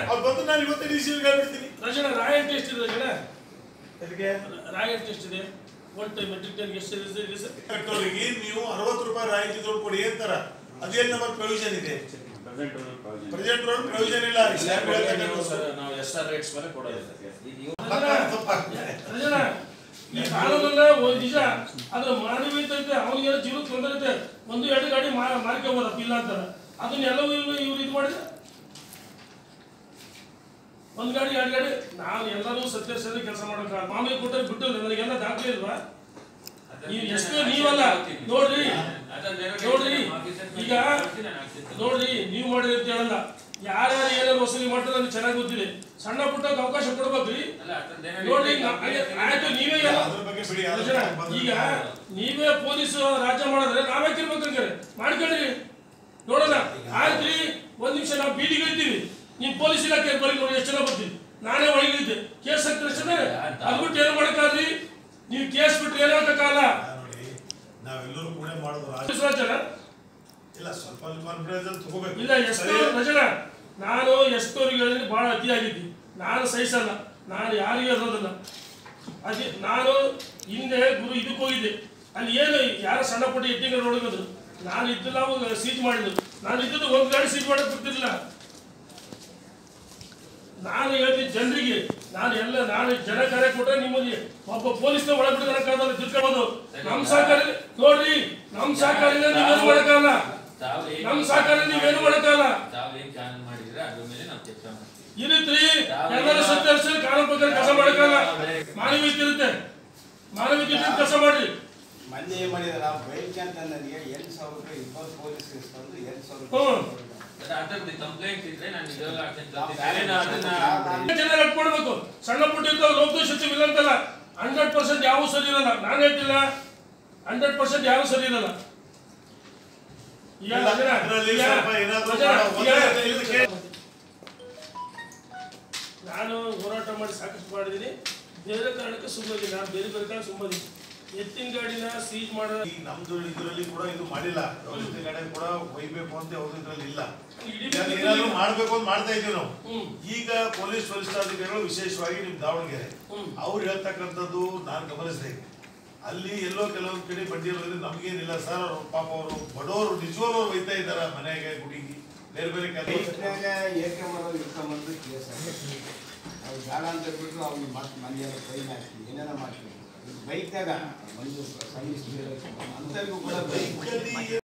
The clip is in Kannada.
ಅವ್ರು ಬಂದು ನಾನು ಇವತ್ತೇ ಡಿ ಸಿ ಹೇಳ್ಬಿಡ್ತೀನಿ ರಜನ ರಾಯಲ್ಟಿ ಎಷ್ಟಿದೆ ರಜನ ಅದಕ್ಕೆ ರಾಯಲ್ಟಿ ಎಷ್ಟಿದೆ ಒನ್ ಟೈಮ್ ಮೆಟ್ರಿಕ್ ಟನ್ ಎಷ್ಟಿದೆ ಇದೆ ಸರ್ ಕಟ್ಟೋರಿಗೆ ನೀವು ಅರವತ್ತು ರೂಪಾಯಿ ರಾಯಿತಿ ದುಡ್ಡು ಕೊಡಿ ಅಂತಾರ ಅದೇನು ನಮ್ಮ ಪ್ರೊವಿಷನ್ ಇದೆ ಪ್ರೆಸೆಂಟ್ ರೋಡ್ ಪ್ರೊವಿಷನ್ ಇಲ್ಲ ಸ್ಲ್ಯಾಬ್ ಹೇಳ್ತಕ್ಕಂಥದ್ದು. ನಾವು ಎಸ್ ಆರ್ ರೇಟ್ಸ್ ಮೇಲೆ ಕೊಡೋದು ಪಕ್ಕ ತಪ್ಪಾಗ್ತದೆ. ರಜನ ಈ ಕಾನೂನಲ್ಲ ಒಂದ್ ನಿಜ ಅದ್ರ ಮಾನವೀಯತೆ ಐತೆ ಅವನಿಗೆ ಜೀವನ ತೊಂದರೆ ಐತೆ ಒಂದು ಎರಡು ಗಾಡಿ ಮಾ- ಮಾರ್ಕೋಬೋದಪ್ಪ ಇಲ್ಲ ಅಂತಾರ ಅದನ್ನೆಲ್ಲವೂ ಇವ್ರು ಇವ್ರು ಇದು ಮಾಡಿದ್ರೆ ಒಂದ್ ಗಾಡಿ ಎರಡು ಗಾಡಿ ನಾವು ಎಲ್ಲರೂ ಸತ್ಯ ಸರಿ ಕೆಲಸ ಮಾಡೋಕೆ ಮಾಮೂಲಿ ಕೊಟ್ಟರೆ ಬಿಟ್ಟು ನನಗೆಲ್ಲ ದಾಖಲೆ ಇಲ್ವಾ ನೀವು ಎಷ್ಟೇ ನೀವಲ್ಲ ನೋಡ್ರಿ ನೋಡ್ರಿ ಈಗ ನೋಡ್ರಿ ನೀವು ಮಾಡಿರಿ ಅಂತ ಹೇಳಲ್ಲ ಯಾರ್ಯಾರು ಏನಾರು ವಸೂಲಿ ಮಾಡ್ತಾರೆ ನನಗೆ ಚೆನ್ನಾಗಿ ಗೊತ್ತಿದೆ ಸಣ್ಣ ಪುಟ್ಟಕ್ಕೆ ಅವಕಾಶ ಕೊಡ್ಬೇಕ್ರಿ ನೋಡ್ರಿ ನಾ- ಆಯ್ತು ನೀವೇ ಎಲ್ಲ ಅದ್ರ ಬಗ್ಗೆ ಬಿಡಿ ಅದ್ರ ರಚನಾ, ಬಗ್ಗೆ ಬಂದ್ರೆ ಈಗ ನೀವೇ ಪೊಲೀಸ್ ರಾಜ್ಯ ಮಾಡಿದ್ರೆ ನಾವೇ ಕಿರ್ಬೇಕಂದ್ರೆ ಮಾಡ್ಕೊಳ್ರಿ ನೋಡೋಣ ಆಯ್ತ್ರಿ ಒಂದ್ ನಿಮಿಷ ನಾವು ಬೀದಿಗೆ ಇದ್ದೀವಿ ನೀವು ಪೊಲೀಸ್ ಇಲಾಖೆ ಬರೀ ನೋಡಿ ಎಷ್ಟು ಜನ ಬರ್ತೀವಿ ನಾನೇ ಒಳಗಿದ್ದೆ ಕೇಸ್ ಹಾಕ್ತಾರೆ ಅಷ್ಟೇ ಅದ್ಬಿಟ್ಟು ಏನು ಮಾಡಕ್ಕಾದ್ರಿ ನೀವು ಕೇಸ್ ಬಿಟ್ಟು ಏನು ಹಾಕಕ್ಕಾಗಲ್ಲ ನೋಡಿ ನಾವೆಲ್ಲರೂ ಕೂಡ ಮಾಡೋದು ರಾಜ ಪೊಲೀಸ್ ರಾಜ್ಯನ ಇಲ್ಲ ಸ್ವಲ್ಪ ಕಾನ್ಫಿಡೆನ್ಸ್ ತಗೋಬೇಕು ಇಲ್ಲ ಎಷ್ಟೋ ಸರಿ? ರಜನ ನಾನು ಎಷ್ಟೋರಿಗೆ ಹೇಳಿದ್ರೆ ಬಹಳ ಅತಿಯಾಗಿದ್ದಿ ನಾನು ಸಹಿಸಲ್ಲ ನಾನು ಯಾರಿಗೂ ಇರೋದಿಲ್ಲ ಅದೇ ನಾನು ಹಿಂದೆ ಗುರು ಇದಕ್ಕೆ ಹೋಗಿದ್ದೆ ಅಲ್ಲಿ ಏನು ಯಾರ ಸಣ್ಣ ಪುಟ್ಟ ಎತ್ತಿಂಗ್ ನೋಡಿದ್ರು ನಾನು ಇದ್ದಿಲ್ಲ ಅವಾಗ ಸೀಜ್ ಮಾಡಿದ್ರು ನಾನು ಇದ್ದದ್ದು ಒಂದು ಗಾಡಿ ಸೀಜ್ ಮಾಡಕ್ ಬಿಡ್ತಿರ್ಲಿಲ್ಲ ನಾನು ಹೇಳ್ತೀನಿ ಜನರಿಗೆ ನಾನು ಎಲ್ಲ ನಾನು ಜನ ಕರೆ ಕೊಟ್ಟರೆ ನಿಮಗೆ ಒಬ್ಬ ಪೊಲೀಸ್ನ ಒಳಬಿಡೋದಕ್ಕಾಗಲ್ಲ ತಿಳ್ಕೊಬೋದು ನಮ್ಮ ಸಹಕಾರ ನೋಡ್ರಿ ನಮ್ಮ ಸಹಕಾರದಿಂದ ನೀವೇನು ಮಾಡೋಕ್ಕಾಗಲ್ಲ ನಮ್ಮ ಸಹಕಾರ ನೀವೇನು ಮಾಡೋಕ್ಕಾಗಲ್ಲ ತಾವು ಏನ್ ಚಾನಲ್ ಮಾಡಿದ್ರೆ ಅದ್ರ ಮೇಲೆ ನಾವು ಚರ್ಚೆ ಮಾಡ್ತೀವಿ ಈ ರೀತಿ ಎಲ್ಲರ ಸತ್ಯ ಹರಿಸಿ ಕಾನೂನು ಪ್ರಕಾರ ಕೆಲಸ ಮಾಡೋಕ್ಕಾಗಲ್ಲ ಮಾನವೀಯತೆ ಇರುತ್ತೆ ಮಾನವೀಯತೆ ಕೆಲಸ ಮಾಡ್ರಿ ಮೊನ್ನೆ ಏನ್ ಮಾಡಿದಾರೆ ಆ ಬೈಕ್ ಅಂತ ನನಗೆ ಎಂಟು ಸಾವಿರ ರೂಪಾಯಿ ಇಪ್ಪತ್ತು ಪೊಲೀಸ್ ಇಸ್ಕೊಂಡು ಎಂಟು ಸಾವಿರ ಹ್ಮ್. ರೂಪಾಯಿ ಅದ್ರದ್ದು ಕಂಪ್ಲೇಂಟ್ ಇದ್ರೆ ನಾನು ನಿಜವಾಗ್ಲೂ action ನಾವು ತಗೊಳ್ತೀನಿ. ನಾನು ಅದನ್ನ ಯಾವ- ಜನ ಕಟ್ಕೊಡ್ಬೇಕು ಸಣ್ಣ ಪುಟ್ಟ ಇರ್ತಾವ ಲೋಕದೋಷ ಇಲ್ಲ ಅಂತಲ್ಲ ಹಂಡ್ರೆಡ್ ಪರ್ಸೆಂಟ್ ಯಾವ ಸರಿ ಇರಲ್ಲ ನಾನು ಹೇಳ್ತಿಲ್ಲ ಹಂಡ್ರೆಡ್ ಪರ್ಸೆಂಟ್ ಯಾರು ಸರಿ ಇರಲ್ಲ ಈಗ ಇಲ್ಲ, ರಜನ, ಅದ್ರಲ್ಲಿ ಈಗ ಸ್ವಲ್ಪ ಏನಾದ್ರು ರಜನ, ಮಾಡೋ- ಈಗ ಒಂದೇ ಇದಕ್ಕೆ ನಾನು ಹೋರಾಟ ಮಾಡಿ ಸಾಕಷ್ಟು ಮಾಡಿದ್ದೀನಿ ಬೇರೆ ಕಾರಣಕ್ಕೆ ಸುಮ್ಮನೆ ನಾನು ಬೇರೆ ಬೇರೆ ಕಾರಣ ಸುಮ್ಮನೆ ಎತ್ತಿನ ಗಾಡಿನ ಸೀಜ್ ಮಾಡೋ ಈ ನಮ್ದು ಇದರಲ್ಲಿ ಕೂಡ ಇದು ಮಾಡಿಲ್ಲ ವ್ಯವಸ್ಥೆ ಕಡೆ ಕೂಡ ಒಯ್ಬೇಕು ಅಂತ ಯಾವ್ದು ಇದ್ರಲ್ಲಿ ಇಲ್ಲ ಇಡೀ ಈಗ ಏನಾದ್ರು ಮಾಡ್ಬೇಕು ಅಂತ ಮಾಡ್ತಾ ಇದ್ದೀವಿ ನಾವು ಹ್ಮ್ ಈಗ ಪೊಲೀಸ್ ವರಿಷ್ಠಾಧಿಕಾರಿಗಳು ವಿಶೇಷವಾಗಿ ನಿಮ್ ದಾವಣಗೆರೆ ಹ್ಮ್. ಅವ್ರು ಹೇಳ್ತಕ್ಕಂಥದ್ದು ನಾನು ಗಮನಿಸಿದೆ ಅಲ್ಲಿ ಎಲ್ಲೋ ಕೆಲವೊಂದ್ ಕಡೆ ಬಡ್ಡಿಯಲ್ಲಿ ನಮ್ಗೇನಿಲ್ಲ ಸರ್ ಅವ್ರು ಪಾಪ ಅವರು ಬಡವರು ನಿಜವಾಗ್ಲೂ ಅವ್ರು ಒಯ್ತಾ ಇದಾರ ಮನೆಗೆ ಗುಡಿಗೆ ಬೇರೆ ಬೇರೆ ಕೆಲಸ ಬೈಕ್ನಾಗ ಏಕೆ ಮಾಡೋದು ಇಟ್ಕೊಂಬಂದು ಕೇಸ್ ಹಾಕಿ ಅವ್ರು ಬೇಡ ಅಂತ ಬಿಟ್ಟು ಅವ್ನಿಗೆ ಮತ್ತೆ ಮನೆಯೆಲ್ಲ ಫೈನ್ ಹಾಕಿ ಏನೇನೋ ಮಾಡ್ತೀವಿ ಬೈಕ್ನಾಗ ಒಂದು ಸಣ್ಣ ಅಂಥವ್ರಿಗೂ ಕೂಡ ಬೈಕ್ ಬೈಕಲ್ಲಿ